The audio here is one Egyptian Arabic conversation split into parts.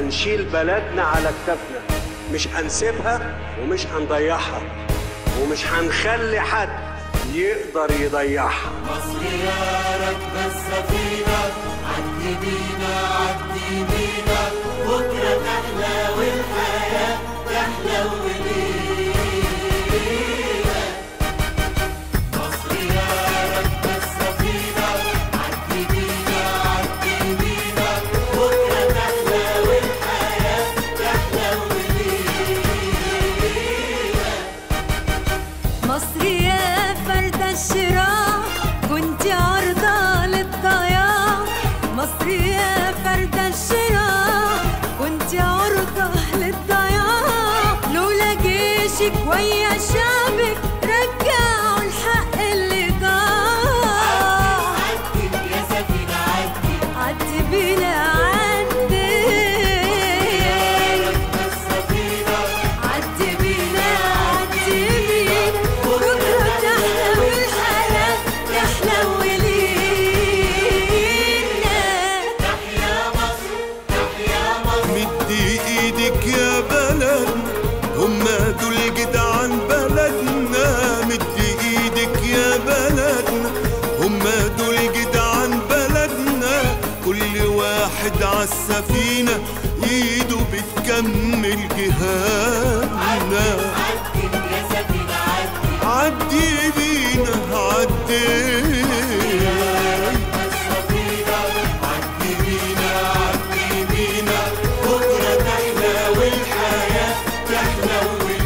هنشيل بلدنا على كتافنا مش هنسيبها ومش هنضيعها ومش هنخلي حد يقدر يضيعها مصر يا راكبة السفينة عدي بينا عدي بينا بكرة تحلى والحياة تحلى ولينا مصر يا راكبة السفينة عدي بينا عدي بينا بكرة تحلى والحياة تحلى ولينا مصر يا فرد الشراع كنت عرضة للضياع مصر يا فرد الشراع كنت عرضة للضياع لولا جيشك ويا شعبك رجعوا الحق اللي ضاع عدي يا سفينة عدي عدي بينا عدي السفينة عدي بينا عدي بينا بكرة تحلى والحياة تحلى ولينا تحيا مصر تحيا مصر مدي ايدك يا بلدنا هما دول جدعان بلدنا مدي ايدك يا بلدنا هما دول جدعان بلدنا كل واحد عالسفينة ايده بتكمل جهادنا عدي يا سفينة عدي عدي بينا عدي السفينة عدي بينا عدي بينا بكرة تحلى والحياة تحلى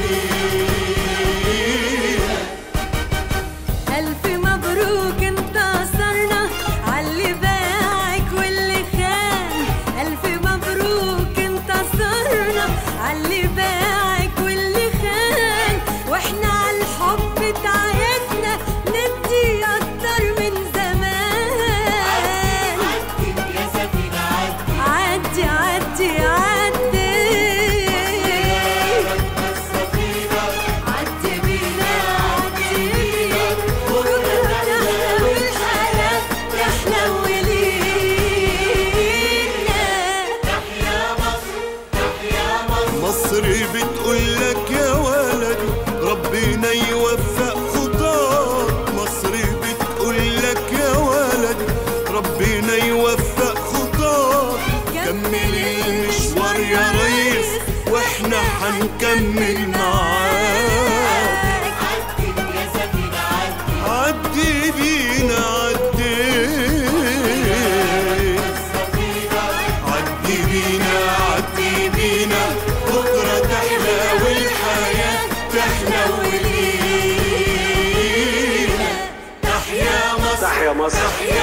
ولينا ألف مبروك انتصرنا عاللي باعك واللي خان ألف مبروك انتصرنا عاللي باعك واللي خان واحنا عالحب تعايشنا ندي أكتر من زمان عدي يا سفينة عدي عدي عدي عدي السفينة عدي بينا عدي بينا بكرة تحلى والحياة تحلى ولينا تحيا مصر تحيا مصر مصر بتقول لك يا ولد ربنا يوفق خطاك مصر بتقول لك يا ولد ربنا يوفق خطاك كمل المشوار يا ريس واحنا هنكمل معاك عدي يا سفينة عدي عدي بينا عدي السفينة عدي بينا عدي بينا بكرة تحلى والحياة تحلى ولينا تحيا مصر تحيا مصر تحيا